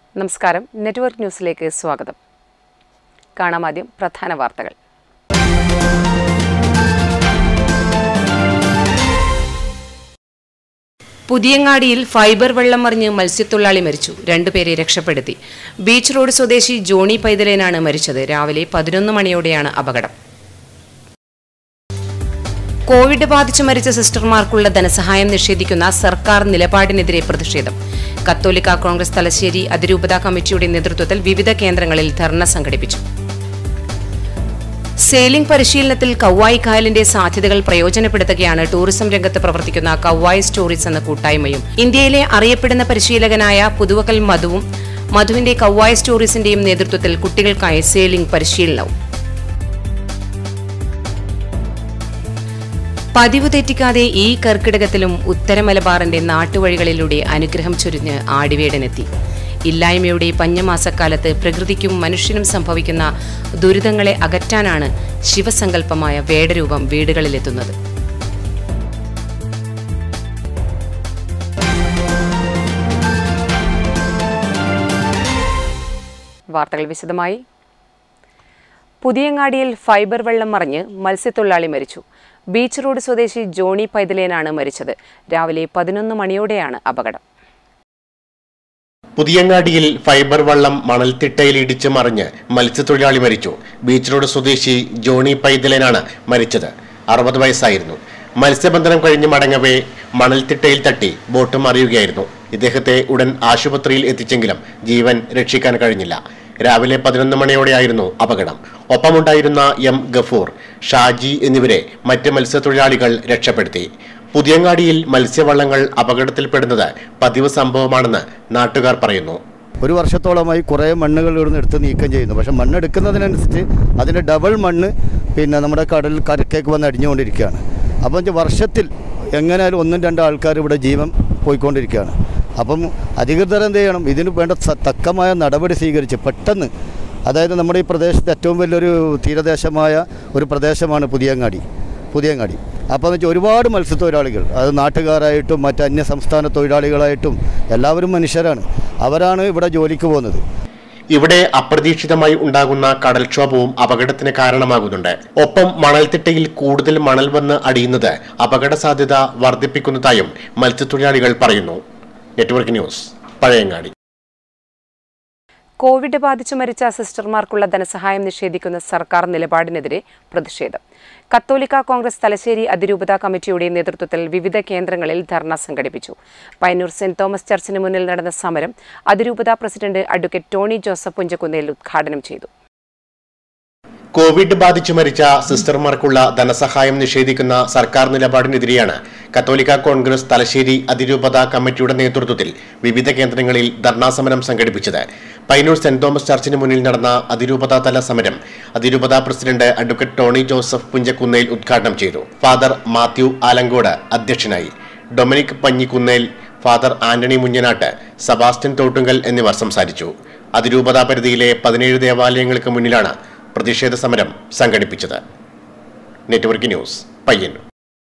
നമസ്കാരം നെറ്റ്വർക്ക് ന്യൂസിലേക്ക് സ്വാഗതം കാണാം ആദ്യം പ്രധാന വാർത്തകൾ പുതിയങ്ങാടിയിൽ ഫൈബർ വെള്ളം മറിഞ്ഞ് മത്സ്യത്തൊഴിലാളി മരിച്ചു രണ്ടുപേരെ രക്ഷപ്പെടുത്തി ബീച്ച് റോഡ് സ്വദേശി ജോണി പൈതലേനാണ് മരിച്ചത് രാവിലെ പതിനൊന്ന് മണിയോടെയാണ് അപകടം കോവിഡ് ബാധിച്ച് മരിച്ച സിസ്റ്റർമാർക്കുള്ള ധനസഹായം നിഷേധിക്കുന്ന സർക്കാർ നിലപാടിനെതിരെ പ്രതിഷേധം കത്തോലിക്ക കോൺഗ്രസ് തലശ്ശേരി അതിരൂപതാ കമ്മിറ്റിയുടെ നേതൃത്വത്തിൽ വിവിധ കേന്ദ്രങ്ങളിൽ ധർണ സംഘടിപ്പിച്ചു സെയിലിംഗ് പരിശീലനത്തിൽ കൗവായി കായലിന്റെ സാധ്യതകൾ പ്രയോജനപ്പെടുത്തുകയാണ് ടൂറിസം രംഗത്ത് പ്രവർത്തിക്കുന്ന കൗവായി സ്റ്റോറീസ് എന്ന കൂട്ടായ്മയും ഇന്ത്യയിലെ അറിയപ്പെടുന്ന പരിശീലകനായ പുതുവക്കൽ മധുവും മധുവിന്റെ കൗവായി സ്റ്റോറീസിന്റെയും നേതൃത്വത്തിൽ കുട്ടികൾക്കായി സെയിലിംഗ് പരിശീലനവും പതിവ് തെറ്റിക്കാതെ ഈ കർക്കിടകത്തിലും ഉത്തരമലബാറിന്റെ നാട്ടുവഴികളിലൂടെ അനുഗ്രഹം ചൊരിഞ്ഞ് ആടിവേടനെത്തി ഇല്ലായ്മയുടെ പഞ്ഞമാസക്കാലത്ത് പ്രകൃതിക്കും മനുഷ്യനും സംഭവിക്കുന്ന ദുരിതങ്ങളെ അകറ്റാനാണ് ശിവസങ്കല്പമായ വേടരൂപം വീടുകളിലെത്തുന്നത് വാർത്തകൾ വിശദമായി പുതിയങ്ങാടിയിൽ ഫൈബർ വെള്ളം മറിഞ്ഞ് മത്സ്യത്തൊഴിലാളി മരിച്ചു ബീച്ച് റോഡ് സ്വദേശി ജോണി പൈതലേനാണ് മരിച്ചത് രാവിലെ പതിനൊന്ന് മണിയോടെയാണ് അപകടം പുതിയങ്ങാടിയിൽ ഫൈബർ വള്ളം മണൽത്തിട്ടയിൽ ഇടിച്ച് മറിഞ്ഞ് മത്സ്യത്തൊഴിലാളി മരിച്ചു ബീച്ച് റോഡ് സ്വദേശി ജോണി പൈതലനാണ് മരിച്ചത് അറുപത് വയസ്സായിരുന്നു മത്സ്യബന്ധനം കഴിഞ്ഞ് മടങ്ങവേ മണൽത്തിട്ടയിൽ തട്ടി ബോട്ട് മറിയുകയായിരുന്നു ഇദ്ദേഹത്തെ ഉടൻ ആശുപത്രിയിൽ എത്തിച്ചെങ്കിലും ജീവൻ രക്ഷിക്കാൻ കഴിഞ്ഞില്ല രാവിലെ പതിനൊന്ന് മണിയോടെയായിരുന്നു അപകടം ഒപ്പമുണ്ടായിരുന്ന എം ഗഫൂർ ഷാജി എന്നിവരെ മറ്റ് മത്സ്യത്തൊഴിലാളികൾ രക്ഷപ്പെടുത്തി പുതിയങ്ങാടിയിൽ മത്സ്യവള്ളങ്ങൾ അപകടത്തിൽപ്പെടുന്നത് പതിവ് സംഭവമാണെന്ന് നാട്ടുകാർ പറയുന്നു ഒരു വർഷത്തോളമായി കുറേ മണ്ണുകൾ ഇവിടുന്ന് എടുത്ത് നീക്കം ചെയ്യുന്നു പക്ഷേ മണ്ണ് എടുക്കുന്നതിനനുസരിച്ച് അതിൻ്റെ ഡബിൾ മണ്ണ് പിന്നെ നമ്മുടെ കടൽ കരക്കേക്ക് വന്ന് അടിഞ്ഞുകൊണ്ടിരിക്കുകയാണ് അപ്പം വെച്ചാൽ വർഷത്തിൽ എങ്ങനെയായാലും ഒന്നും രണ്ടും ആൾക്കാർ ഇവിടെ ജീവൻ പോയിക്കൊണ്ടിരിക്കുകയാണ് അപ്പം അധികൃതർ എന്ത് ചെയ്യണം ഇതിന് വേണ്ട സ- തക്കമായ നടപടി സ്വീകരിച്ച് പെട്ടെന്ന് അതായത് നമ്മുടെ ഈ പ്രദേശത്ത് ഏറ്റവും വലിയൊരു തീരദേശമായ ഒരു പ്രദേശമാണ് പുതിയങ്ങാടി പുതിയങ്ങാടി അപ്പോൾ എന്ന് വെച്ചാൽ ഒരുപാട് മത്സ്യത്തൊഴിലാളികൾ അത് നാട്ടുകാരായിട്ടും മറ്റ് അന്യ സംസ്ഥാന തൊഴിലാളികളായിട്ടും എല്ലാവരും മനുഷ്യരാണ് അവരാണ് ഇവിടെ ജോലിക്ക് പോകുന്നത് ഇവിടെ അപ്രതീക്ഷിതമായി ഉണ്ടാകുന്ന കടൽക്ഷോഭവും അപകടത്തിന് കാരണമാകുന്നുണ്ട് ഒപ്പം മണൽത്തിട്ടയിൽ കൂടുതൽ മണൽ വന്ന് അടിയുന്നത് അപകട സാധ്യത വർദ്ധിപ്പിക്കുന്നതായും മത്സ്യത്തൊഴിലാളികൾ പറയുന്നു നെറ്റ്വർക്ക് ന്യൂസ് പഴയങ്ങാടി കോവിഡ് ബാധിച്ചു മരിച്ച സിസ്റ്റർമാർക്കുള്ള ധനസഹായം നിഷേധിക്കുന്ന സർക്കാർ നിലപാടിനെതിരെ പ്രതിഷേധം കത്തോലിക്ക കോൺഗ്രസ് തലശ്ശേരി അതിരൂപതാ കമ്മിറ്റിയുടെ നേതൃത്വത്തിൽ വിവിധ കേന്ദ്രങ്ങളിൽ ധർണ സംഘടിപ്പിച്ചു പയ്യന്നൂർ സെന്റ് തോമസ് ചർച്ചിന് മുന്നിൽ നടന്ന സമരം അതിരൂപതാ president advocate Tony Joseph Punchakkunnel ഉദ്ഘാടനം ചെയ്തു കോവിഡ് ബാധിച്ചു മരിച്ച സിസ്റ്റർമാർക്കുള്ള ധനസഹായം നിഷേധിക്കുന്ന സർക്കാർ നിലപാടിനെതിരെയാണ് കത്തോലിക്ക കോൺഗ്രസ് തലശ്ശേരി അതിരൂപത കമ്മിറ്റിയുടെ നേതൃത്വത്തിൽ വിവിധ കേന്ദ്രങ്ങളിൽ ധർണാസമരം സംഘടിപ്പിച്ചത് പൈനൂർ സെന്റ് തോമസ് ചർച്ചിന് മുന്നിൽ നടന്ന അതിരൂപത തല സമരം അതിരൂപത president advocate Tony Joseph Punchakkunnel ഉദ്ഘാടനം ചെയ്തു ഫാദർ മാത്യു ആലങ്കോട് അധ്യക്ഷനായി Dominic Panjikkunnel father Antony Munjanatt Sebastian Thottungal എന്നിവർ സംസാരിച്ചു അതിരൂപത പരിധിയിലെ പതിനേഴ് ദേവാലയങ്ങൾക്ക് മുന്നിലാണ് പ്രതിഷേധ സമരം സംഘടിപ്പിച്ചത് network news Payyanur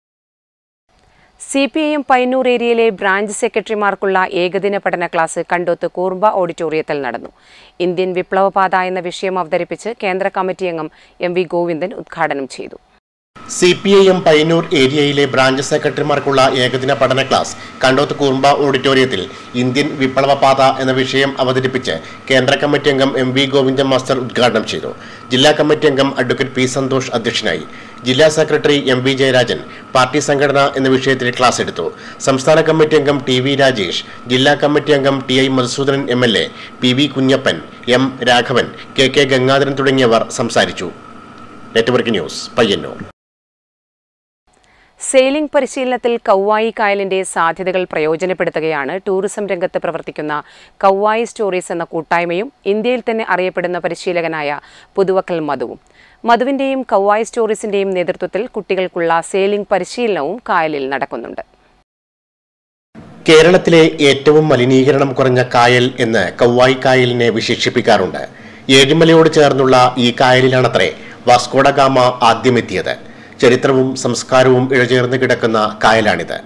C P I M Payyanur ഏരിയയിലെ ബ്രാഞ്ച് സെക്രട്ടറിമാർക്കുള്ള ഏകദിന പഠന ക്ലാസ് കണ്ടോത്ത് കൂർബ ഓഡിറ്റോറിയത്തിൽ നടന്നു ഇന്ത്യൻ വിപ്ലവപാത എന്ന വിഷയം അവതരിപ്പിച്ച് കേന്ദ്ര കമ്മിറ്റി അംഗം എം വി ഗോവിന്ദൻ ഉദ്ഘാടനം ചെയ്തു C P I M Payyanur ഏരിയയിലെ ബ്രാഞ്ച് സെക്രട്ടറിമാർക്കുള്ള ഏകദിന പഠന ക്ലാസ് കണ്ടോത്ത് കുറുമ്പ ഓഡിറ്റോറിയത്തിൽ ഇന്ത്യൻ വിപ്ലവ പാത എന്ന വിഷയം അവതരിപ്പിച്ച് കേന്ദ്ര കമ്മിറ്റി അംഗം എം വി ഗോവിന്ദൻ മാസ്റ്റർ ഉദ്ഘാടനം ചെയ്തു ജില്ലാ കമ്മിറ്റി അംഗം അഡ്വക്കേറ്റ് പി സന്തോഷ് അധ്യക്ഷനായി ജില്ലാ secretary M V Jayarajan party സംഘടന എന്ന വിഷയത്തിൽ ക്ലാസ് എടുത്തു സംസ്ഥാന കമ്മിറ്റി അംഗം ടി വി രാജേഷ് ജില്ലാ കമ്മിറ്റി അംഗം T I Madhusoodanan M L A P V Kunhappan M Raghavan K K Gangadharan തുടങ്ങിയവർ സംസാരിച്ചു നെറ്റ്വർക്ക് ന്യൂസ് പയ്യന്നൂർ സെയിലിംഗ് പരിശീലനത്തിൽ കൗവായി കായലിന്റെ സാധ്യതകൾ പ്രയോജനപ്പെടുത്തുകയാണ് ടൂറിസം രംഗത്ത് പ്രവർത്തിക്കുന്ന കൗവായി സ്റ്റോറീസ് എന്ന കൂട്ടായ്മയും ഇന്ത്യയിൽ തന്നെ അറിയപ്പെടുന്ന പരിശീലകനായ പുതുവക്കൽ മധുവും മധുവിന്റെയും കൗവായി സ്റ്റോറീസിന്റെയും നേതൃത്വത്തിൽ കുട്ടികൾക്കുള്ള സെയിലിംഗ് പരിശീലനവും കായലിൽ നടക്കുന്നുണ്ട് കേരളത്തിലെ ഏറ്റവും മലിനീകരണം കുറഞ്ഞ കായൽ എന്ന് കൗവായി കായലിനെ വിശേഷിപ്പിക്കാറുണ്ട് ഏഴിമലയോട് ചേർന്നുള്ള ഈ കായലിലാണത്രേ വാസ്കോഡ ഗാമ ആദ്യമെത്തിയത് ചരിത്രവും സംസ്കാരവും ഇഴചേർന്ന് കിടക്കുന്ന കായലാണിത്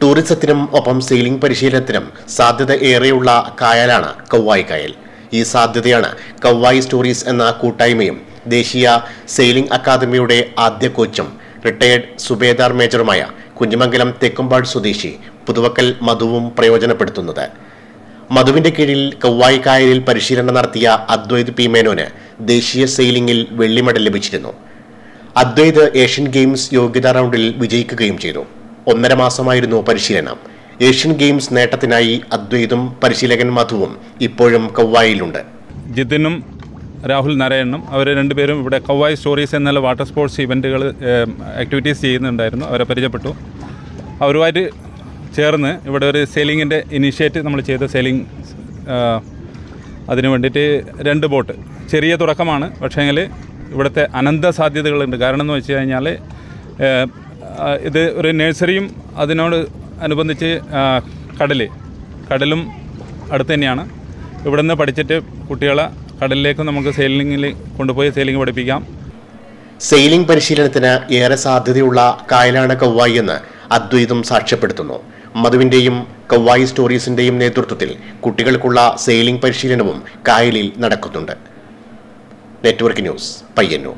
ടൂറിസത്തിനും ഒപ്പം സെയിലിംഗ് പരിശീലനത്തിനും സാധ്യത ഏറെയുള്ള കായലാണ് കൗവായി കായൽ ഈ സാധ്യതയാണ് കൗവായി സ്റ്റോറീസ് എന്ന കൂട്ടായ്മയും ദേശീയ സെയിലിംഗ് അക്കാദമിയുടെ ആദ്യ കോച്ചും റിട്ടയർഡ് സുബേദാർ മേജറുമായ കുഞ്ഞിമംഗലം തെക്കുംപാട് സ്വദേശി പുതുവക്കൽ മധുവും പ്രയോജനപ്പെടുത്തുന്നത് മധുവിന്റെ കീഴിൽ കൗവായി കായലിൽ പരിശീലനം നടത്തിയ അദ്വൈത് പി മേനോന് ദേശീയ സെയിലിംഗിൽ വെള്ളി മെഡൽ ലഭിച്ചിരുന്നു അദ്വൈത് ഏഷ്യൻ ഗെയിംസ് യോഗ്യതാ റൗണ്ടിൽ വിജയിക്കുകയും ചെയ്തു ഒന്നര മാസമായിരുന്നു പരിശീലനം ഏഷ്യൻ ഗെയിംസ് നേട്ടത്തിനായി അദ്വൈതും പരിശീലകൻ മധുവും ഇപ്പോഴും കൗവായിലുണ്ട് ജിതിനും രാഹുൽ നാരായണനും അവർ രണ്ടുപേരും ഇവിടെ കൗവായ് സ്റ്റോറീസ് എന്നുള്ള വാട്ടർ സ്പോർട്സ് ഇവൻറ്റുകൾ ആക്ടിവിറ്റീസ് ചെയ്യുന്നുണ്ടായിരുന്നു അവരെ പരിചയപ്പെട്ടു അവരുമായിട്ട് ചേർന്ന് ഇവിടെ ഒരു സെയിലിങ്ങിൻ്റെ ഇനീഷ്യേറ്റ് നമ്മൾ ചെയ്ത സെയിലിംഗ് അതിന് വേണ്ടിയിട്ട് രണ്ട് ബോട്ട് ചെറിയ തുടക്കമാണ് പക്ഷേങ്കിൽ ഇവിടുത്തെ അനന്ത സാധ്യതകളുണ്ട് കാരണം എന്ന് വെച്ച് കഴിഞ്ഞാൽ ഏഹ്, ആ, ഇത് ഒരു നഴ്സറിയും അതിനോട് അനുബന്ധിച്ച് ആ, കടൽ കടലും അടുത്ത് തന്നെയാണ് ഇവിടെ നിന്ന് പഠിച്ചിട്ട് കുട്ടികളെ കടലിലേക്ക് നമുക്ക് സെയിലിങ്ങിൽ കൊണ്ടുപോയി സെയിലിംഗ് പഠിപ്പിക്കാം സെയിലിംഗ് പരിശീലനത്തിന് ഏറെ സാധ്യതയുള്ള കായലാണ് കൗവായി എന്ന് അദ്വൈതും സാക്ഷ്യപ്പെടുത്തുന്നു മധുവിന്റെയും കൗവായി സ്റ്റോറീസിന്റെയും നേതൃത്വത്തിൽ കുട്ടികൾക്കുള്ള സെയിലിംഗ് പരിശീലനവും കായലിൽ നടക്കുന്നുണ്ട് നെറ്റ്വർക്ക് ന്യൂസ് പയ്യന്നൂർ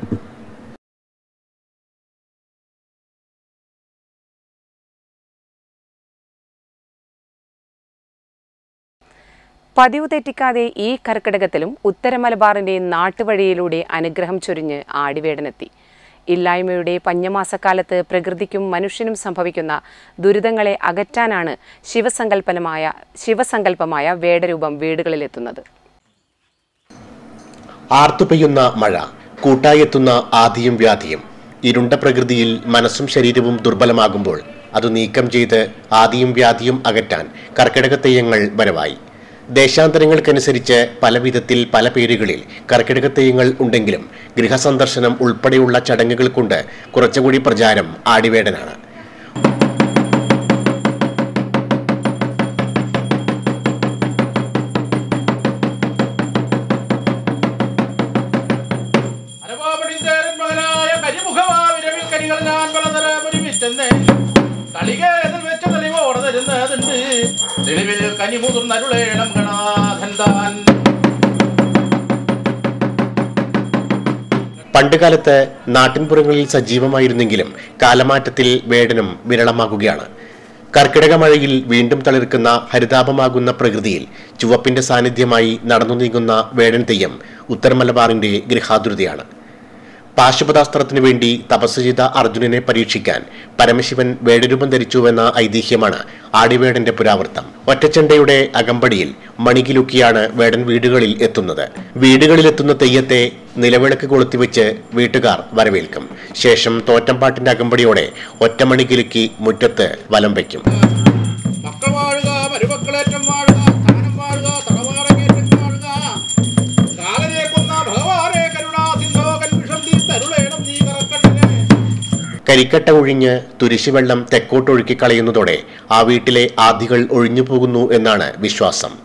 പതിവ് തെറ്റിക്കാതെ ഈ കർക്കിടകത്തിലും ഉത്തര മലബാറിന്റെ നാട്ടുവഴിയിലൂടെ അനുഗ്രഹം ചൊരിഞ്ഞ് ആടിവേടനെത്തി ഇല്ലായ്മയുടെ പഞ്ഞമാസക്കാലത്ത് പ്രകൃതിക്കും മനുഷ്യനും സംഭവിക്കുന്ന ദുരിതങ്ങളെ അകറ്റാനാണ് ശിവസങ്കല്പനമായ ശിവസങ്കല്പമായ വേടരൂപം വീടുകളിലെത്തുന്നത് ആർത്തുപെയ്യുന്ന മഴ കൂട്ടായെത്തുന്ന ആദിയും വ്യാധിയും ഇരുണ്ട പ്രകൃതിയിൽ മനസ്സും ശരീരവും ദുർബലമാകുമ്പോൾ അത് നീക്കം ചെയ്ത് ആദിയും വ്യാധിയും അകറ്റാൻ കർക്കിടക തെയ്യങ്ങൾ വരവായി ദേശാന്തരങ്ങൾക്കനുസരിച്ച് പല വിധത്തിൽ പല പേരുകളിൽ കർക്കിടക തെയ്യങ്ങൾ ഉണ്ടെങ്കിലും ഗൃഹസന്ദർശനം ഉൾപ്പെടെയുള്ള ചടങ്ങുകൾ കൊണ്ട് കുറച്ചുകൂടി പ്രചാരം ആടിവേടനാണ് അരവാപടിന്തേരൻ മകനായ കരിമുഖമാവിരവിൽ കനികൾ ഞാൻ പലതരം ഒരുമിച്ചെന്ന് കളികേതൽ വെച്ച തെളിവോടെ തരുന്നതുണ്ട് തെളിവിൽ കനി മുതിർന്നരുളേണം ഗണാഥൻ താൻ പണ്ടുകാലത്ത് നാട്ടിൻപുറങ്ങളിൽ സജീവമായിരുന്നെങ്കിലും കാലമാറ്റത്തിൽ വേടനും വിരളമാകുകയാണ് കർക്കിടക മഴയിൽ വീണ്ടും തളിർക്കുന്ന ഹരിതാപമാകുന്ന പ്രകൃതിയിൽ ചുവപ്പിന്റെ സാന്നിധ്യമായി നടന്നു നീങ്ങുന്ന വേടൻ തെയ്യം ഉത്തരമലബാറിന്റെ ഗൃഹാതുരതയാണ് പാശുപതാസ്ത്രത്തിനു വേണ്ടി തപസ് ചെയ്ത അർജുനനെ പരീക്ഷിക്കാൻ പരമശിവൻ വേടരൂപം ധരിച്ചുവെന്ന ഐതിഹ്യമാണ് ആടിവേടന്റെ പുരാവൃത്തം ഒറ്റച്ചണ്ടയുടെ അകമ്പടിയിൽ മണികിലുക്കിയാണ് വേടൻ വീടുകളിൽ എത്തുന്നത് വീടുകളിലെത്തുന്ന തെയ്യത്തെ നിലവിളക്ക് കൊളുത്തിവെച്ച് വീട്ടുകാർ വരവേൽക്കും ശേഷം തോറ്റംപാട്ടിന്റെ അകമ്പടിയോടെ ഒറ്റമണികിലുക്കി മുറ്റത്ത് വലം വയ്ക്കും മക്കൾ വാഴുക മരുമക്കളേറ്റം വാഴുക സ്ഥാനം വാഴുക തറവാറങ്ങേറ്റം വാഴുക കാലനെ കൊന്ന ഭഗവാനെ കരുണാ സിന്ധോ കൽവിഷം നീ തരുളേണം നീ കറക്കട്ടനെ കരിക്കട്ട ഒഴിഞ്ഞ് തുരിശുവെള്ളം തെക്കോട്ടൊഴുക്കി കളയുന്നതോടെ ആ വീട്ടിലെ ആദികൾ ഒഴിഞ്ഞു പോകുന്നു എന്നാണ് വിശ്വാസം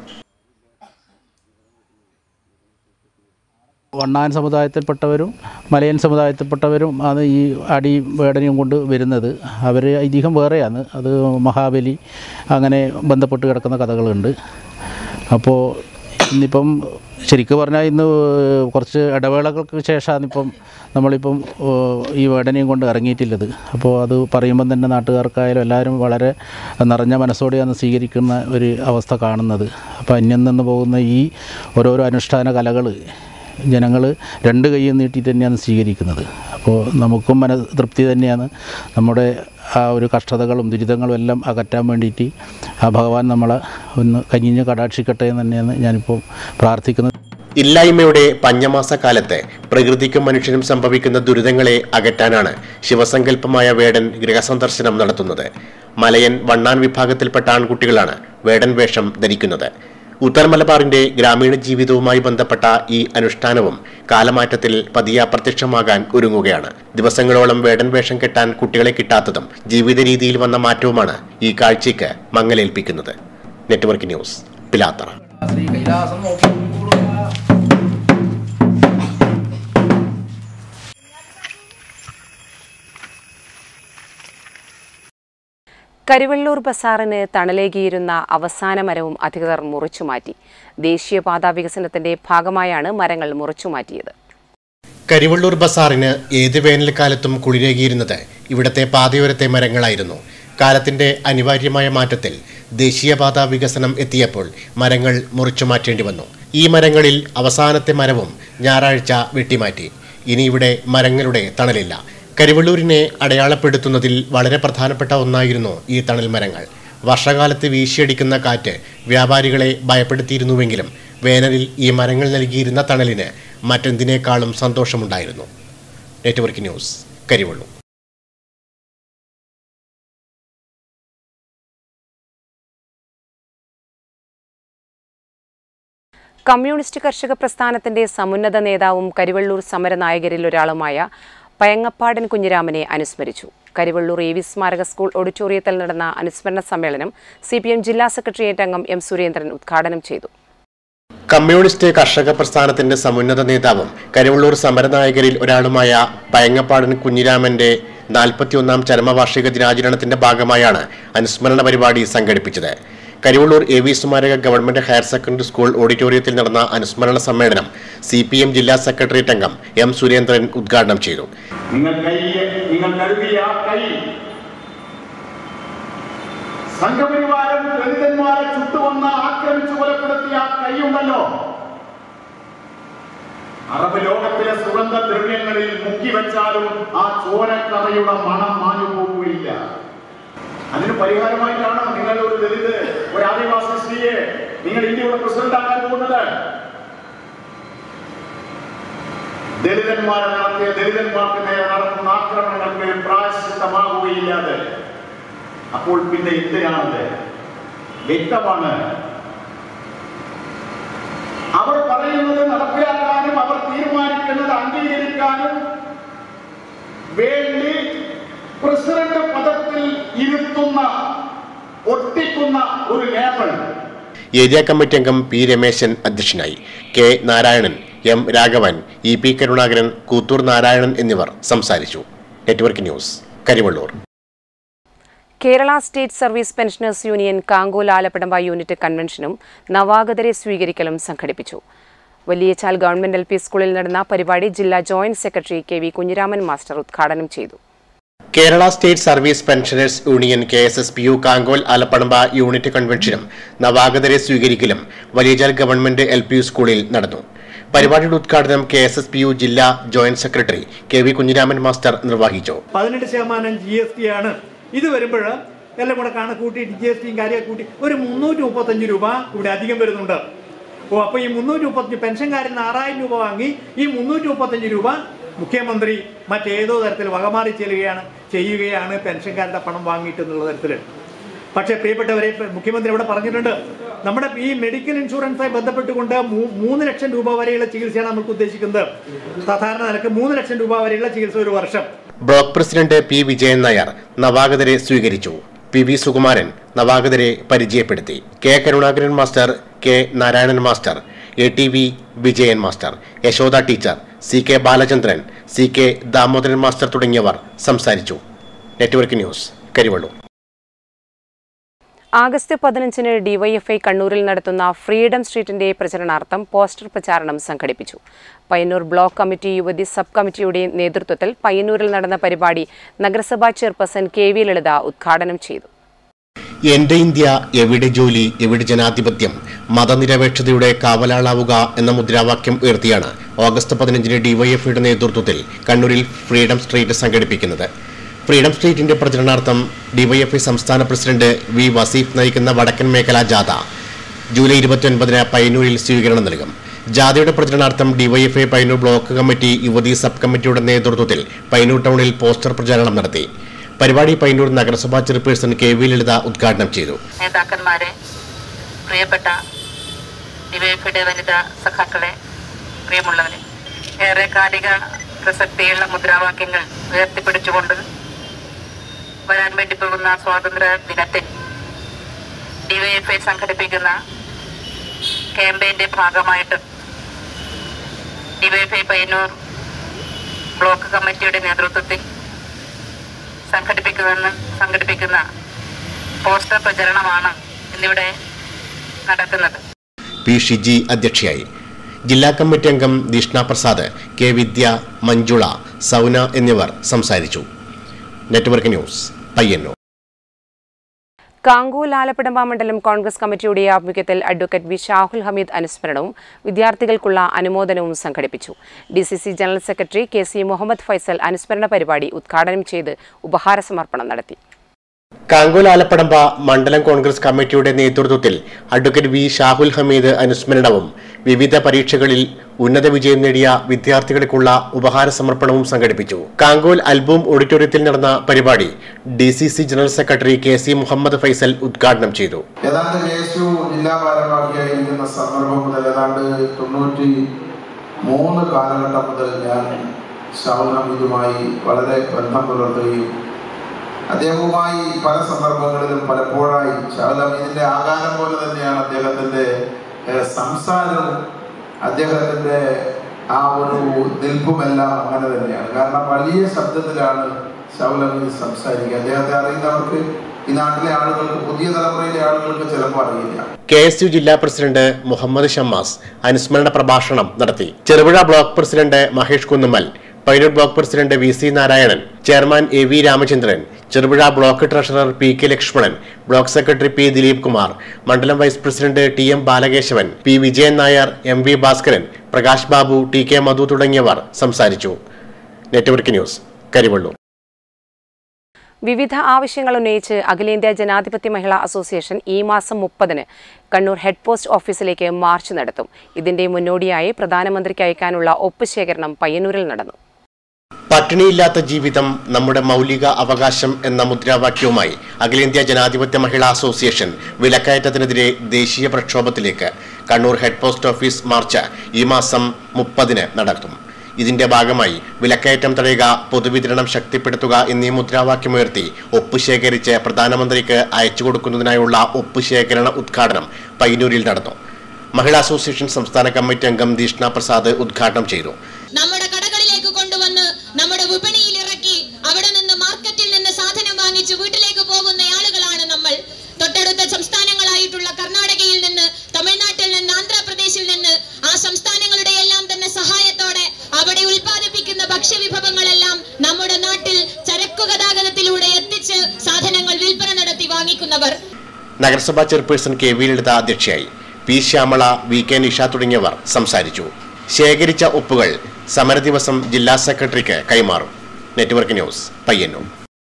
വണ്ണാൻ സമുദായത്തിൽപ്പെട്ടവരും മലയൻ സമുദായത്തിൽപ്പെട്ടവരും ആണ് ഈ അടി വേടനയും കൊണ്ട് വരുന്നത് അവർ ഐതിഹ്യം വേറെയാണ് അത് മഹാബലി അങ്ങനെ ബന്ധപ്പെട്ട് കിടക്കുന്ന കഥകളുണ്ട് അപ്പോൾ ഇന്നിപ്പം ശരിക്കും പറഞ്ഞാൽ ഇന്ന് കുറച്ച് ഇടവേളകൾക്ക് ശേഷമാണ് ഇപ്പം നമ്മളിപ്പം ഏഹ്, ഈ വേടനയും കൊണ്ട് ഇറങ്ങിയിട്ടുള്ളത് അപ്പോൾ അത് പറയുമ്പം തന്നെ നാട്ടുകാർക്കായാലും എല്ലാവരും വളരെ നിറഞ്ഞ മനസ്സോടെയാണ് സ്വീകരിക്കുന്ന ഒരു അവസ്ഥ കാണുന്നത് അപ്പോൾ അന്യം നിന്ന് പോകുന്ന ഈ ഓരോരോ അനുഷ്ഠാന കലകൾ ജനങ്ങൾ രണ്ട് കൈയും നീട്ടി തന്നെയാണ് സ്വീകരിക്കുന്നത് അപ്പോൾ നമുക്കും മന തൃപ്തി തന്നെയാണ് നമ്മുടെ ആ ഒരു കഷ്ടതകളും ദുരിതങ്ങളും എല്ലാം അകറ്റാൻ വേണ്ടിയിട്ട് ആ ഭഗവാൻ നമ്മളെ ഒന്ന് കനിഞ്ഞ് കടാക്ഷിക്കട്ടെ എന്ന് തന്നെയാണ് ഞാനിപ്പോൾ പ്രാർത്ഥിക്കുന്നത് ഇല്ലായ്മയുടെ പഞ്ഞമാസ കാലത്ത് പ്രകൃതിക്കും മനുഷ്യനും സംഭവിക്കുന്ന ദുരിതങ്ങളെ അകറ്റാനാണ് ശിവസങ്കല്പമായ വേടൻ ഗൃഹസന്ദർശനം നടത്തുന്നത് മലയൻ വണ്ണാൻ വിഭാഗത്തിൽപ്പെട്ട ആൺകുട്ടികളാണ് വേടൻ വേഷം ധരിക്കുന്നത് ഉത്തരമലബാറിന്റെ ഗ്രാമീണ ജീവിതവുമായി ബന്ധപ്പെട്ട ഈ അനുഷ്ഠാനവും കാലമാറ്റത്തിൽ പതിയെ അപ്രത്യക്ഷമാകാൻ ഒരുങ്ങുകയാണ് ദിവസങ്ങളോളം വേടൻ വേഷം കെട്ടാൻ കുട്ടികളെ കിട്ടാത്തതും ജീവിത രീതിയിൽ വന്ന മാറ്റവുമാണ് ഈ കാഴ്ചയ്ക്ക് മങ്ങലേൽപ്പിക്കുന്നത് നെറ്റ്വർക്ക് ന്യൂസ് പിലാത്തറ ശ്രീ കൈലാസം നോക്കി കൂടുക കരിവെള്ളൂർ ബസാറിന് തണലേകിയിരുന്ന അവസാന മരവും അധികൃതർ മുറിച്ചുമാറ്റി ദേശീയപാതാ വികസനത്തിന്റെ ഭാഗമായാണ് മരങ്ങൾ മുറിച്ചുമാറ്റിയത് കരിവള്ളൂർ ബസാറിന് ഏത് വേനൽക്കാലത്തും കുളിരേകിയിരുന്നത് ഇവിടത്തെ പാതയോരത്തെ മരങ്ങളായിരുന്നു കാലത്തിന്റെ അനിവാര്യമായ മാറ്റത്തിൽ ദേശീയപാത വികസനം എത്തിയപ്പോൾ മരങ്ങൾ മുറിച്ചു മാറ്റേണ്ടി വന്നു ഈ മരങ്ങളിൽ അവസാനത്തെ മരവും ഞായറാഴ്ച വെട്ടിമാറ്റി ഇനി ഇവിടെ മരങ്ങളുടെ തണലില്ല കരിവള്ളൂരിനെ അടയാളപ്പെടുത്തുന്നതിൽ വളരെ പ്രധാനപ്പെട്ട ഒന്നായിരുന്നു ഈ തണൽ മരങ്ങൾ വർഷകാലത്ത് വീശിയടിക്കുന്ന കാറ്റ് വ്യാപാരികളെ ഭയപ്പെടുത്തിയിരുന്നുവെങ്കിലും വേനലിൽ ഈ മരങ്ങൾ നൽകിയിരുന്ന തണലിന് മറ്റെന്തിനേക്കാളും സന്തോഷമുണ്ടായിരുന്നു നെറ്റ്വർക്ക് ന്യൂസ് കരിവള്ളൂർ കമ്മ്യൂണിസ്റ്റ് കർഷക പ്രസ്ഥാനത്തിന്റെ സമുന്നത നേതാവും കരിവള്ളൂർ സമരനായകരിൽ ഒരാളുമായ പയങ്ങപ്പാടൻ കുഞ്ഞിരാമനെ അനുസ്മരിച്ചു കരിവള്ളൂർ എ വി സ്മാരക സ്കൂൾ ഓഡിറ്റോറിയത്തിൽ നടന്ന അനുസ്മരണ സമ്മേളനം സി ജില്ലാ സെക്രട്ടേറിയറ്റ് അംഗം എം സുരേന്ദ്രൻ ഉദ്ഘാടനം ചെയ്തു കമ്മ്യൂണിസ്റ്റ് കർഷക പ്രസ്ഥാനത്തിന്റെ സമുന്നത നേതാവും കരിവള്ളൂർ സമരനായകരിൽ ഒരാളുമായ പയങ്ങപ്പാടൻ കുഞ്ഞിരാമന്റെ നാൽപ്പത്തിയൊന്നാം ചരമവാർഷിക ദിനാചരണത്തിന്റെ ഭാഗമായാണ് അനുസ്മരണ പരിപാടി സംഘടിപ്പിച്ചത് കരിവള്ളൂർ എ വി സ്മാരക ഗവൺമെന്റ് ഹയർ സെക്കൻഡറി സ്കൂൾ ഓഡിറ്റോറിയത്തിൽ നടന്ന അനുസ്മരണ സമ്മേളനം സി പി എം ജില്ലാ സെക്രട്ടേറിയറ്റ് അംഗം എം സുരേന്ദ്രൻ ഉദ്ഘാടനം ചെയ്തു നിങ്ങൾ കൈ നിങ്ങൾ കരുതിയ ആ കൈ സംഘപരിവാരം ദളിതന്മാരെ ചുട്ടുവന്ന് ആക്രമിച്ചു കൊലപ്പെടുത്തിയ ആ കൈയുണ്ടല്ലോ അറബ് ലോകത്തിലെ സുഗന്ധ ദ്രവ്യങ്ങളിൽ മുക്കി വെച്ചാലും ആ ചോരക്കറയുടെ മണം മാഞ്ഞു പോകുകയില്ല അതിന് പരിഹാരമായിട്ടാണ് നിങ്ങൾ ഒരു ദളിത് ഒരു ആദിവാസി സ്ത്രീയെ നിങ്ങൾ ഇന്ത്യയുടെ പ്രസിഡന്റ് ആക്കാൻ പോകുന്നത് ദളിതന്മാരെ നടത്തിയ ദളിതന്മാർക്ക് നേരെ നടത്തുന്ന ആക്രമണങ്ങൾക്ക് പ്രായശ്ചിത്തമാകുകയില്ലാതെ അപ്പോൾ പിന്നെ എന്തിനാണത് വ്യക്തമാണ് അവർ പറയുന്നത് നടപ്പിലാക്കാനും അവർ തീരുമാനിക്കുന്നത് അംഗീകരിക്കാനും വേണ്ടി പ്രസിഡന്റ് പദത്തിൽ ഇരുത്തുന്ന ഒട്ടിക്കുന്ന ഒരു ലേബൽ ഏരിയ കമ്മിറ്റി അംഗം പി രമേശൻ അധ്യക്ഷനായി K Narayanan M Raghavan E P Karunakaran Koothur Narayanan എന്നിവർ സംസാരിച്ചു network news Karivellur Kerala state service pensioners union Kankol Alappadamba unit കൺവെൻഷനും നവാഗതരെ സ്വീകരിക്കലും സംഘടിപ്പിച്ചു വലിയച്ചാൽ ഗവൺമെന്റ് എൽ പി സ്കൂളിൽ നടന്ന പരിപാടി ജില്ലാ joint secretary K V Kunhiraman master ഉദ്ഘാടനം ചെയ്തു Kerala state service pensioners union K S S P U Kankol Alappadamba unit കൺവെൻഷനും നവാഗതരെ സ്വീകരിക്കലും വലിയജാൽ ഗവൺമെന്റ് എൽ പി യു സ്കൂളിൽ നടന്നു പരിപാടിയുടെ ഉദ്ഘാടനം കെ എസ് എസ് പി യു ജില്ലാ joint secretary K V Kunhiraman master നിർവഹിച്ചു പതിനെട്ട് ശതമാനം ജി എസ് ടി ആണ് ഇത് വരുമ്പോൾ എല്ലാം കൂടെ കണക്ക് കൂട്ടി ജി എസ് ടിയും കാര്യമൊക്കെ കൂട്ടി ഒരു മുന്നൂറ്റി മുപ്പത്തഞ്ച് രൂപ ഇവിടെ അധികം വരുന്നുണ്ട് ഓ അപ്പോൾ ഈ മുന്നൂറ്റി മുപ്പത്തഞ്ച് പെൻഷൻകാരിൽ നിന്ന് ആറായിരം രൂപ വാങ്ങി ഈ മുന്നൂറ്റി മുപ്പത്തഞ്ച് രൂപ മുഖ്യമന്ത്രി മറ്റേതോ തരത്തിൽ വകമാറി ചെല്ലുകയാണ് ചെയ്യുകയാണ് പെൻഷൻകാരുടെ പണം വാങ്ങിയിട്ട് എന്നുള്ള തരത്തിൽ പക്ഷേ പ്രിയപ്പെട്ടവരെ ഇപ്പൊ മുഖ്യമന്ത്രി ഇവിടെ പറഞ്ഞിട്ടുണ്ട് നമ്മുടെ ഈ മെഡിക്കൽ ഇൻഷുറൻസുമായി ബന്ധപ്പെട്ടുകൊണ്ട് മൂ- മൂന്ന് ലക്ഷം രൂപ വരെയുള്ള ചികിത്സയാണ് നമുക്ക് ഉദ്ദേശിക്കുന്നത് സാധാരണ നിലക്ക് മൂന്ന് ലക്ഷം രൂപ വരെയുള്ള ചികിത്സ ഒരു വർഷം block president P Vijayan Nair നവാഗതരെ സ്വീകരിച്ചു പി വി സുകുമാരൻ നവാഗതരെ പരിചയപ്പെടുത്തി K Karunakaran master K Narayanan master A T V Vijayan master Yashoda teacher C K Balachandran C K Damodaran master തുടങ്ങിയവർ സംസാരിച്ചു നെറ്റ്വർക്ക് ന്യൂസ് കരിവള്ളൂർ ആഗസ്റ്റ് പതിനഞ്ചിന് ഡിവൈഎഫ്ഐ കണ്ണൂരിൽ നടത്തുന്ന ഫ്രീഡം സ്ട്രീറ്റിന്റെ പ്രചരണാർത്ഥം പോസ്റ്റർ പ്രചാരണം സംഘടിപ്പിച്ചു പയ്യന്നൂർ ബ്ലോക്ക് കമ്മിറ്റി യുവതി സബ് കമ്മിറ്റിയുടെ നേതൃത്വത്തിൽ പയ്യന്നൂരിൽ നടന്ന പരിപാടി നഗരസഭാ ചെയർപേഴ്സൺ കെ വി ലളിത ഉദ്ഘാടനം ചെയ്തു എന്റെ ഇന്ത്യ എവിടെ ജോലി എവിടെ ജനാധിപത്യം മതനിരപേക്ഷതയുടെ കാവലാളാവുക എന്ന മുദ്രാവാക്യം ഉയർത്തിയാണ് ഓഗസ്റ്റ് പതിനഞ്ചിന് ഡിവൈഎഫ്ഐയുടെ നേതൃത്വത്തിൽ കണ്ണൂരിൽ ഫ്രീഡം സ്ട്രീറ്റ് സംഘടിപ്പിക്കുന്നത് ഫ്രീഡം സ്ട്രീറ്റിന്റെ പ്രചരണാർത്ഥം ഡിവൈഎഫ്ഐ സംസ്ഥാന പ്രസിഡന്റ് വി വസീഫ് നയിക്കുന്ന വടക്കൻ മേഖലാ ജാഥ ജൂലൈ ഇരുപത്തിയൊൻപതിന് പയ്യന്നൂരിൽ സ്വീകരണം നൽകും ജാഥയുടെ പ്രചരണാർത്ഥം ഡിവൈഎഫ്ഐ പയ്യന്നൂർ ബ്ലോക്ക് കമ്മിറ്റി യുവതി സബ് കമ്മിറ്റിയുടെ നേതൃത്വത്തിൽ പയ്യന്നൂർ ടൗണിൽ പോസ്റ്റർ പ്രചാരണം നടത്തി പരിപാടി പയ്യന്നൂർ നഗരസഭാ ചെയർപേഴ്സൺ കെ വി ലളിത ഉദ്ഘാടനം ചെയ്തു നേതാക്കന്മാരെ പ്രിയപ്പെട്ട ഡിവൈഎഫിയുടെ വനിതാ സഖാക്കളെ പ്രിയമുള്ളവരെ ഏറെ കാലിക പ്രസക്തിയുള്ള മുദ്രാവാക്യങ്ങൾ ഉയർത്തിപ്പിടിച്ചുകൊണ്ട് വരാൻ വേണ്ടി പോകുന്ന സ്വാതന്ത്ര്യ ദിനത്തിൽ ഡിവൈഎഫ്ഐ സംഘടിപ്പിക്കുന്ന ക്യാമ്പയിന്റെ ഭാഗമായിട്ട് ഡിവൈഎഫ്ഐ പയ്യന്നൂർ ബ്ലോക്ക് കമ്മിറ്റിയുടെ നേതൃത്വത്തിൽ സംഘടിപ്പിക്കുന്ന സംഘടിപ്പിക്കുന്ന പോസ്റ്റർ പ്രചരണമാണ് ഇന്നിവിടെ നടക്കുന്നത് പി ഷിജി അധ്യക്ഷയായി ജില്ലാ കമ്മിറ്റി അംഗം ദീഷ്ണ പ്രസാദ് കെ വിദ്യ മഞ്ജുള സൗന എന്നിവർ സംസാരിച്ചു നെറ്റ്വർക്ക് ന്യൂസ് പയ്യന്നൂർ കാങ്കൂൽ ആലപ്പടമ്പ മണ്ഡലം കോൺഗ്രസ് കമ്മിറ്റിയുടെ ആഭിമുഖ്യത്തിൽ അഡ്വക്കേറ്റ് വി ഷാഹുൽ ഹമീദ് അനുസ്മരണവും വിദ്യാർത്ഥികൾക്കുള്ള അനുമോദനവും സംഘടിപ്പിച്ചു D C C general secretary K C Muhammad Faisal അനുസ്മരണ പരിപാടി ഉദ്ഘാടനം ചെയ്ത് ഉപഹാര സമർപ്പണം നടത്തി കാങ്കോൽ ആലപ്പടമ്പ മണ്ഡലം കോൺഗ്രസ് കമ്മിറ്റിയുടെ നേതൃത്വത്തിൽ അഡ്വക്കേറ്റ് വി ഷാഹുൽ ഹമീദ് അനുസ്മരണവും വിവിധ പരീക്ഷകളിൽ ഉന്നത വിജയം നേടിയ വിദ്യാർത്ഥികൾക്കുള്ള ഉപഹാര സമർപ്പണവും സംഘടിപ്പിച്ചു കാങ്കോൽ അൽബൂം ഓഡിറ്റോറിയത്തിൽ നടന്ന പരിപാടി D C C general secretary K C Muhammad Faisal ഉദ്ഘാടനം ചെയ്തു ഏതാണ്ട് കെ എസ് യു ജില്ലാ ഭാരവാഹിയായിരിക്കുന്ന സന്ദർഭം മുതൽ ഏതാണ്ട് തൊണ്ണൂറ്റി മൂന്ന് കാലഘട്ടം മുതൽ ഞാൻ ഷാഹുൽ ഹമീദുമായി വളരെ ബന്ധം പുലർത്തുകയും അദ്ദേഹവുമായി പല സന്ദർഭങ്ങളിലും പലപ്പോഴായി ഷാഹുൽ ഹമീദിന്റെ ആകാരം പോലെ തന്നെയാണ് അദ്ദേഹത്തിന്റെ ഏഹ്, സംസാരവും അദ്ദേഹത്തിന്റെ ആ ഒരു നിൽപ്പുമെല്ലാം അങ്ങനെ തന്നെയാണ് കാരണം വലിയ ശബ്ദത്തിലാണ് ഷാഹുൽ ഹമീദ് സംസാരിക്കുക അദ്ദേഹത്തെ അറിയുന്നവർക്ക് ഈ നാട്ടിലെ ആളുകൾക്ക് പുതിയ തലമുറയിലെ ആളുകൾക്ക് ചിലപ്പോൾ അറിയില്ല കെ എസ് യു ജില്ലാ പ്രസിഡന്റ് മുഹമ്മദ് ഷമ്മാസ് അനുസ്മരണ പ്രഭാഷണം നടത്തി Cherupuzha block president Mahesh Kunnummal Painur block president V C Narayanan chairman A V Ramachandran Cherupuzha block treasurer P K Lakshmanan block secretary P Dileep Kumar മണ്ഡലം vice president T M Balakesavan P Vijayan Nair M V Bhaskaran Prakash Babu T K Madhu തുടങ്ങിയവർ സംസാരിച്ചു നെറ്റ്വർക്ക് ന്യൂസ് കരിവള്ളൂർ വിവിധ ആവശ്യങ്ങൾ ഉന്നയിച്ച് അഖിലേന്ത്യാ ജനാധിപത്യ മഹിളാ അസോസിയേഷൻ ഈ മാസം മുപ്പതിന് കണ്ണൂർ ഹെഡ് പോസ്റ്റ് ഓഫീസിലേക്ക് മാർച്ച് നടത്തും ഇതിന്റെ മുന്നോടിയായി പ്രധാനമന്ത്രിക്ക് അയക്കാനുള്ള ഒപ്പ് ശേഖരണം പയ്യന്നൂരിൽ നടന്നു പട്ടിണിയില്ലാത്ത ജീവിതം നമ്മുടെ മൗലിക അവകാശം എന്ന മുദ്രാവാക്യവുമായി അഖിലേന്ത്യാ ജനാധിപത്യ മഹിളാ അസോസിയേഷൻ വിലക്കയറ്റത്തിനെതിരെ ദേശീയ പ്രക്ഷോഭത്തിലേക്ക് Kannur head post office march ഈ മാസം മുപ്പതിന് നടത്തും ഇതിന്റെ ഭാഗമായി വിലക്കയറ്റം തടയുക പൊതുവിതരണം ശക്തിപ്പെടുത്തുക എന്നീ മുദ്രാവാക്യമുയർത്തി ഒപ്പ് ശേഖരിച്ച് പ്രധാനമന്ത്രിക്ക് അയച്ചു കൊടുക്കുന്നതിനായുള്ള ഒപ്പ് ശേഖരണ ഉദ്ഘാടനം പയ്യന്നൂരിൽ നടന്നു മഹിളാ അസോസിയേഷൻ സംസ്ഥാന കമ്മിറ്റി അംഗം ദീഷ്ണ പ്രസാദ് ഉദ്ഘാടനം ചെയ്തു നമ്മുടെ കടകളിലേക്ക് കൊണ്ടുവന്ന് നമ്മുടെ വിപണിയിൽ ഇറക്കി അവിടെ നിന്ന് മാർക്കറ്റിൽ നിന്ന് സാധനം വാങ്ങിച്ച് വീട്ടിലേക്ക് പോകുന്ന ആളുകളാണ് നമ്മൾ തൊട്ടടുത്ത സംസ്ഥാനങ്ങളായിട്ടുള്ള കർണാടകയിൽ നിന്ന് തമിഴ്നാട്ടിൽ നിന്ന് ആന്ധ്രാപ്രദേശിൽ നിന്ന് ആ സംസ്ഥാനങ്ങളുടെ എല്ലാം തന്നെ സഹായത്തോടെ അവിടെ ഉൽപ്പാദിപ്പിക്കുന്ന ഭക്ഷ്യവിഭവങ്ങളെല്ലാം നമ്മുടെ നാട്ടിൽ ചരക്കു ഗതാഗതത്തിലൂടെ എത്തിച്ച് സാധനങ്ങൾ വിൽപ്പന നടത്തി വാങ്ങിക്കുന്നവർ നഗരസഭാ ചെയർപേഴ്സൺ കെ വി ലളിത അധ്യക്ഷയായി P Shyamala V K Nisha തുടങ്ങിയവർ സംസാരിച്ചു ശേഖരിച്ച ഒപ്പുകൾ സമരദിവസം ജില്ലാ സെക്രട്ടറിക്ക് കൈമാറും നെറ്റ്വർക്ക് ന്യൂസ് പയ്യന്നൂർ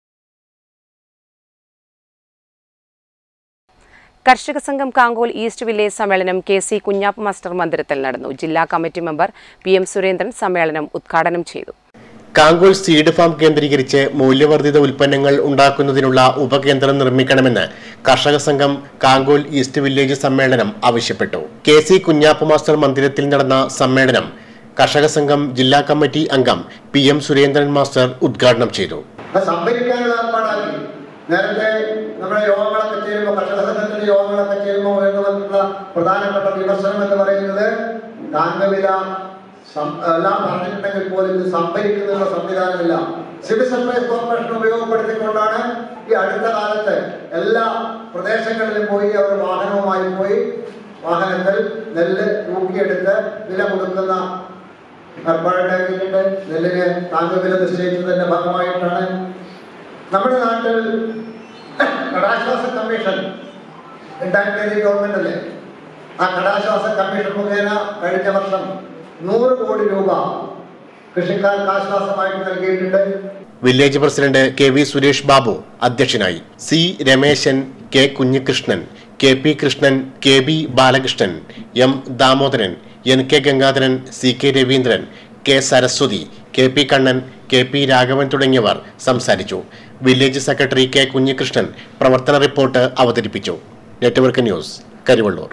കർഷക സംഘം കാങ്കോൽ ഈസ്റ്റ് വില്ലേജ് സമ്മേളനം കെ സി കുഞ്ഞാപ്പ് മാസ്റ്റർ മന്ദിരത്തിൽ നടന്നു ജില്ലാ committee member P M Surendran സമ്മേളനം ഉദ്ഘാടനം ചെയ്തു കാങ്കോൾ സീഡ് ഫാം കേന്ദ്രീകരിച്ച് മൂല്യവർദ്ധിത ഉൽപ്പന്നങ്ങൾ ഉണ്ടാക്കുന്നതിനുള്ള ഉപകേന്ദ്രം നിർമ്മിക്കണമെന്ന് കർഷക സംഘം കാങ്കോൽ ഈസ്റ്റ് വില്ലേജ് സമ്മേളനം ആവശ്യപ്പെട്ടു കെ സി കുഞ്ഞാപ്പ് മാസ്റ്റർ മന്ദിരത്തിൽ നടന്ന സമ്മേളനം കർഷക സംഘം ജില്ലാ കമ്മിറ്റി അംഗം പി എം സുരേന്ദ്രൻ മാസ്റ്റർ ഉദ്ഘാടനം ചെയ്തു അത് സംഭരിക്കാനുള്ള ഏർപ്പാടാക്കി നേരത്തെ നമ്മുടെ യോഗങ്ങളൊക്കെ ചേരുമ്പോൾ കർഷക സംഘത്തിന്റെ യോഗങ്ങളൊക്കെ ചേരുമ്പോൾ ഉയർന്നു വന്നിട്ടുള്ള പ്രധാനപ്പെട്ട വിമർശനം എന്ന് പറയുന്നത് താങ്ങവില സം- എല്ലാം പറഞ്ഞിട്ടുണ്ടെങ്കിൽ പോലും ഇത് സംഭരിക്കുന്നതിനുള്ള സംവിധാനമില്ല സിവിൽ സപ്ലൈസ് കോർപ്പറേഷൻ ഉപയോഗപ്പെടുത്തിക്കൊണ്ടാണ് ഈ അടുത്ത കാലത്ത് എല്ലാ പ്രദേശങ്ങളിലും പോയി അവർ വാഹനവുമായി പോയി വാഹനത്തിൽ നെല്ല് തൂക്കിയെടുത്ത് വില കൊടുക്കുന്ന ഏർപ്പാടുണ്ടാക്കിയിട്ടുണ്ട് നെല്ലിന് താങ്ങുവില നിശ്ചയിച്ചതിന്റെ ഭാഗമായിട്ടാണ് നമ്മുടെ നാട്ടിൽ കടാശ്വാസ കമ്മീഷൻ ഉണ്ടാക്കിയത് ഗവൺമെന്റ് അല്ലേ ആ കടാശ്വാസ കമ്മീഷൻ മുഖേന കഴിഞ്ഞ വർഷം നൂറ് കോടി രൂപ കൃഷിക്കാർക്ക് ആശ്വാസമായിട്ട് നൽകിയിട്ടുണ്ട് village president K V Suresh Babu അധ്യക്ഷനായി C Rameshan K Kunhikrishnan K P Krishnan K B Balakrishnan M Damodaran N K Gangadharan C K Raveendran K Saraswathi K P Kannan K P Raghavan തുടങ്ങിയവർ സംസാരിച്ചു വില്ലേജ് സെക്രട്ടറി കെ കുഞ്ഞികൃഷ്ണൻ പ്രവർത്തന റിപ്പോർട്ട് അവതരിപ്പിച്ചു network news Karivellur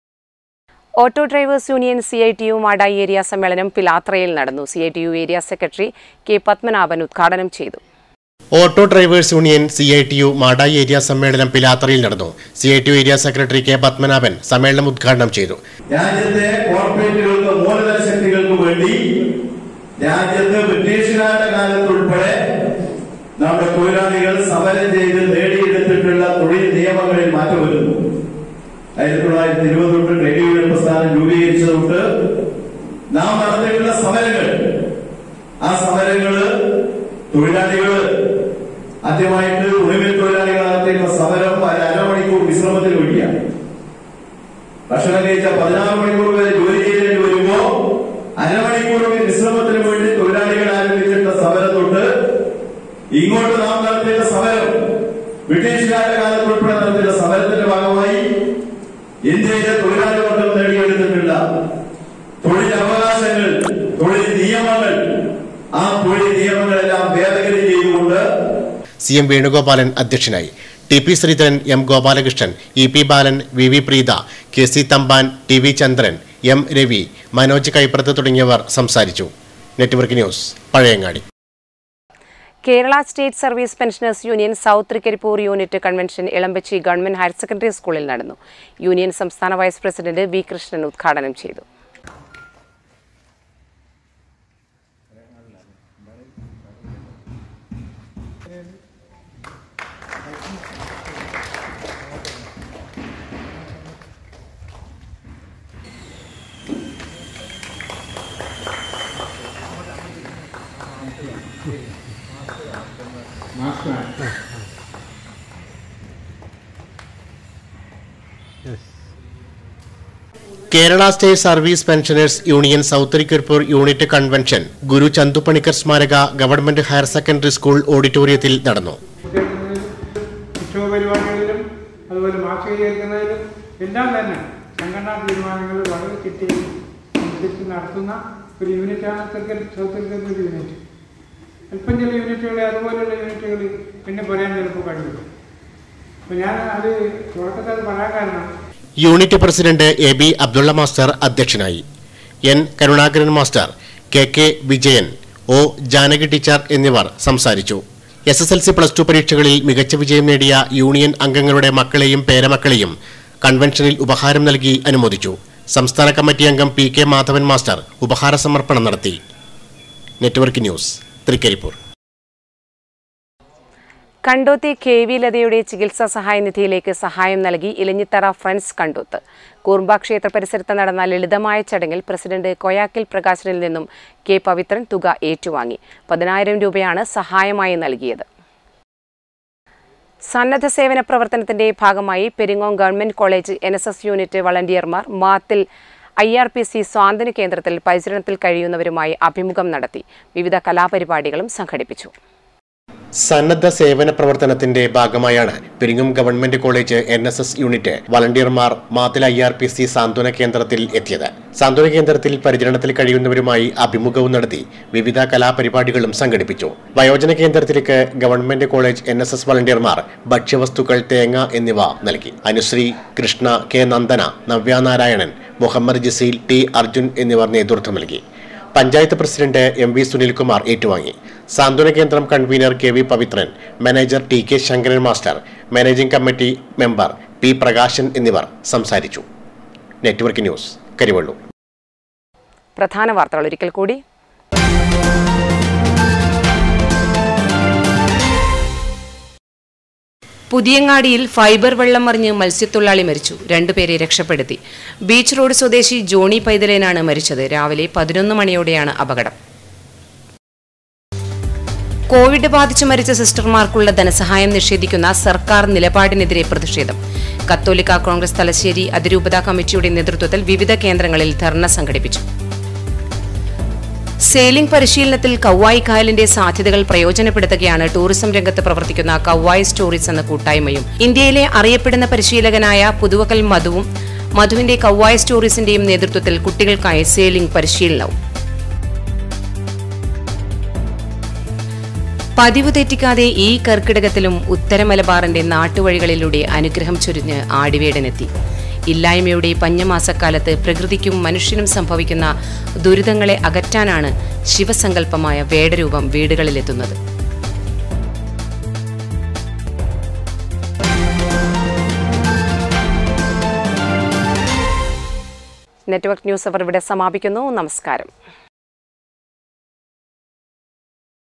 auto drivers union C I T U Madayi area സമ്മേളനം പിലാത്രയിൽ നടന്നു C I T U area secretary K Padmanabhan ഉദ്ഘാടനം ചെയ്തു auto drivers union C I T U Madayi area സമ്മേളനം പിലാത്രയിൽ നടന്നു C I T U area secretary K Padmanabhan സമ്മേളനം ഉദ്ഘാടനം ചെയ്തു രാജ്യത്തെ കോർപ്പറേറ്റുകൾക്ക് മൂലധന ശക്തികൾക്ക് വേണ്ടി രാജ്യത്ത് ബ്രിട്ടീഷുകാരുടെ കാലത്ത് ഉൾപ്പെടെ നമ്മുടെ തൊഴിലാളികൾ സമരം ചെയ്ത് നേടിയെടുത്തിട്ടുള്ള തൊഴിൽ നിയമ നിയമങ്ങളിൽ മാറ്റം വരുന്നു ആയിരത്തി തൊള്ളായിരത്തി ഇരുപത് തൊട്ട് ട്രേഡ് യൂണിയൻ പ്രസ്ഥാനം രൂപീകരിച്ചത് തൊട്ട് നാം നടത്തിയിട്ടുള്ള സമരങ്ങൾ ആ സമരങ്ങള് തൊഴിലാളികള് ആദ്യമായിട്ട് ഉണവിൽ തൊഴിലാളികൾ നടത്തിയിട്ടുള്ള സമരം ഒരു അരമണിക്കൂർ വിശ്രമത്തിന് വേണ്ടിയാണ് ഭക്ഷണം കഴിച്ച പതിനാറ് മണിക്കൂർ വരെ ജോലി ചെയ്യേണ്ടി വരുമ്പോ അരമണിക്കൂർ വിശ്രമത്തിന് വേണ്ടി തൊഴിലാളികൾ ആരംഭിച്ചിട്ടുള്ള സമരം തൊട്ട് ഇങ്ങോട്ട് നാം നടത്തിയ സമരം ബ്രിട്ടീഷുകാരുടെ കാലത്ത് ഉൾപ്പെടെ നടത്തിയ സമരത്തിന്റെ ഭാഗമായി ഇന്ത്യയിലെ തൊഴിലാളി വർഗം നേടിയെടുത്തിട്ടുള്ള തൊഴിൽ അവകാശങ്ങൾ തൊഴിൽ നിയമങ്ങൾ ആ തൊഴിൽ നിയമങ്ങളെല്ലാം ഭേദഗതി ചെയ്തുകൊണ്ട് സി എം വേണുഗോപാലൻ അധ്യക്ഷനായി T P Sreedharan M Gopalakrishnan E P Balan V V Preetha K C Thampan T V Chandran M Ravi Manoj Kaipurath തുടങ്ങിയവർ സംസാരിച്ചു network news Pazhayangadi Kerala state service pensioners union south Thrikkaripur unit convention Elambachi government higher secondary സ്കൂളിൽ നടന്നു യൂണിയൻ സംസ്ഥാന വൈസ് പ്രസിഡന്റ് വി കൃഷ്ണൻ ഉദ്ഘാടനം ചെയ്തു Kerala state service pensioners union south Thrikkaripur unit convention Guru Chanthupanicker സ്മാരക government higher secondary school ഓഡിറ്റോറിയത്തിൽ നടന്നു ഉത്സവ പരിപാടികളിലും അതുപോലെ മാസിക ചേർക്കുന്നതിലും എല്ലാം തന്നെ സംഘടനാ തീരുമാനങ്ങൾ വളരെ ചിട്ടയിൽ അനുസരിച്ച് നടത്തുന്ന ഒരു യൂണിറ്റാണ് തെക്കൻ സൗത്ത് തെക്കൻ യൂണിറ്റ് അല്പം ചില യൂണിറ്റുകളെ അതുപോലെയുള്ള യൂണിറ്റുകൾ പിന്നെ പറയാൻ ചിലപ്പോൾ കഴിയും അപ്പോൾ ഞാൻ അത് തുടക്കത്തിൽ അത് പറയാൻ കാരണം unit president A B Abdulla master അധ്യക്ഷനായി N Karunakaran master K K Vijayan O Janaki teacher എന്നിവർ സംസാരിച്ചു S S L C plus two പരീക്ഷകളിൽ മികച്ച വിജയം നേടിയ യൂണിയൻ അംഗങ്ങളുടെ മക്കളെയും പേരമക്കളെയും കൺവെൻഷനിൽ ഉപഹാരം നൽകി അനുമോദിച്ചു സംസ്ഥാന കമ്മിറ്റി അംഗം പി കെ മാധവൻ മാസ്റ്റർ ഉപഹാര സമർപ്പണം നടത്തി network news Thrikkaripur Kandothi K V ലതയുടെ ചികിത്സാ സഹായ നിധിയിലേക്ക് സഹായം നൽകി ഇലഞ്ഞിത്തറ ഫ്രണ്ട്സ് കണ്ടോത്ത് കൂർമ്പ ക്ഷേത്ര പരിസരത്ത് നടന്ന ലളിതമായ ചടങ്ങിൽ പ്രസിഡന്റ് കൊയാക്കിൽ പ്രകാശനിൽ നിന്നും കെ പവിത്രൻ തുക ഏറ്റുവാങ്ങി പതിനായിരം രൂപയാണ് സഹായമായി നൽകിയത് സന്നദ്ധ സേവന പ്രവർത്തനത്തിന്റെ ഭാഗമായി Peringome government college N S S unit വളണ്ടിയർമാർ Mathil I R P C സ്വാതന്ത്ര്യ കേന്ദ്രത്തിൽ പരിചരണത്തിൽ കഴിയുന്നവരുമായി അഭിമുഖം നടത്തി വിവിധ കലാപരിപാടികളും സംഘടിപ്പിച്ചു സന്നദ്ധ സേവന പ്രവർത്തനത്തിന്റെ ഭാഗമായാണ് Peringome government college N S S unit വളണ്ടിയർമാർ Mathil I R P C സാന്ത്വന കേന്ദ്രത്തിൽ എത്തിയത് സാന്ത്വന കേന്ദ്രത്തിൽ പരിചരണത്തിൽ കഴിയുന്നവരുമായി അഭിമുഖവും നടത്തി വിവിധ കലാപരിപാടികളും സംഘടിപ്പിച്ചു വയോജന കേന്ദ്രത്തിലേക്ക് government college N S S വളണ്ടിയർമാർ ഭക്ഷ്യവസ്തുക്കൾ തേങ്ങ എന്നിവ നൽകി അനുശ്രീ കൃഷ്ണ കെ നന്ദന നവ്യ നാരായണൻ മുഹമ്മദ് ജസീൽ ടി അർജുൻ എന്നിവർ നേതൃത്വം നൽകി panchayat president M V Sunilkumar ഏറ്റുവാങ്ങി സാന്ത്വന കേന്ദ്രം convener K V Pavithran manager T K Sankaran master managing committee member P Prakashan എന്നിവർ സംസാരിച്ചു നെറ്റ്വർക്ക് ന്യൂസ് കരിവള്ളൂർ പ്രധാന വാർത്തകൾ ഒരിക്കൽ കൂടി പുതിയങ്ങാടിയിൽ ഫൈബർ വെള്ളം മറിഞ്ഞ് മത്സ്യത്തൊഴിലാളി മരിച്ചു രണ്ടുപേരെ രക്ഷപ്പെടുത്തി ബീച്ച് റോഡ് സ്വദേശി ജോണി പൈതലേനാണ് മരിച്ചത് രാവിലെ പതിനൊന്ന് മണിയോടെയാണ് അപകടം കോവിഡ് ബാധിച്ച് മരിച്ച സിസ്റ്റർമാർക്കുള്ള ധനസഹായം നിഷേധിക്കുന്ന സർക്കാർ നിലപാടിനെതിരെ പ്രതിഷേധം കത്തോലിക്ക കോൺഗ്രസ് തലശ്ശേരി അതിരൂപത കമ്മിറ്റിയുടെ നേതൃത്വത്തിൽ വിവിധ കേന്ദ്രങ്ങളിൽ ധർണ സംഘടിപ്പിച്ചു സെയിലിംഗ് പരിശീലനത്തിൽ കൗവായി കായലിന്റെ സാധ്യതകൾ പ്രയോജനപ്പെടുത്തുകയാണ് ടൂറിസം രംഗത്ത് പ്രവർത്തിക്കുന്ന കൗവായി സ്റ്റോറീസ് എന്ന കൂട്ടായ്മയും ഇന്ത്യയിലെ അറിയപ്പെടുന്ന പരിശീലകനായ പുതുവക്കൽ മധുവും മധുവിന്റെ കൗവായി സ്റ്റോറീസിന്റെയും നേതൃത്വത്തിൽ കുട്ടികൾക്കായി സെയിലിംഗ് പരിശീലനവും പതിവ് തെറ്റിക്കാതെ ഈ കർക്കിടകത്തിലും ഉത്തരമലബാറിന്റെ നാട്ടുവഴികളിലൂടെ അനുഗ്രഹം ചൊരിഞ്ഞ് ആടിവേടനെത്തി ഇല്ലായ്മയുടെ പഞ്ഞമാസക്കാലത്ത് പ്രകൃതിക്കും മനുഷ്യനും സംഭവിക്കുന്ന ദുരിതങ്ങളെ അകറ്റാനാണ് ശിവസങ്കല്പമായ വേടരൂപം വീടുകളിലെത്തുന്നത് നെറ്റ്വർക്ക് ന്യൂസ് അവർ ഇവിടെ സമാപിക്കുന്നു നമസ്കാരം